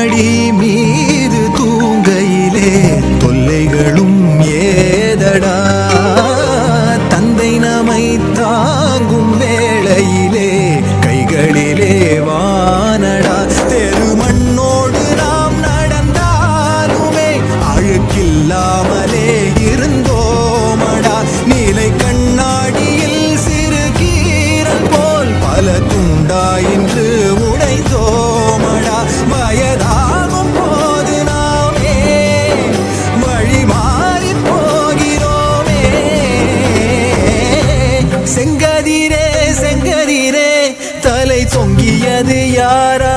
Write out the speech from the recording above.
மடி மீது தூங்கையிலே தொல்லைகளும் ஏதடா தந்தை நம்மை தாங்கும் வேளையிலே கைகளிலே வானடா தெருமண்ணோடு நாம் நடந்தாலுமே அழுக்கில்லாமலே இருந்தோமடா நீலை கண்ணாடியில் சிறு கீரல் போல் பல துண்டா இன்று உடைந்தோமடா வயதாகும் போது நாமே வழி மாறி போகிறோமே செங்கதிரே செங்கதிரே தலை தொங்கியது யாரா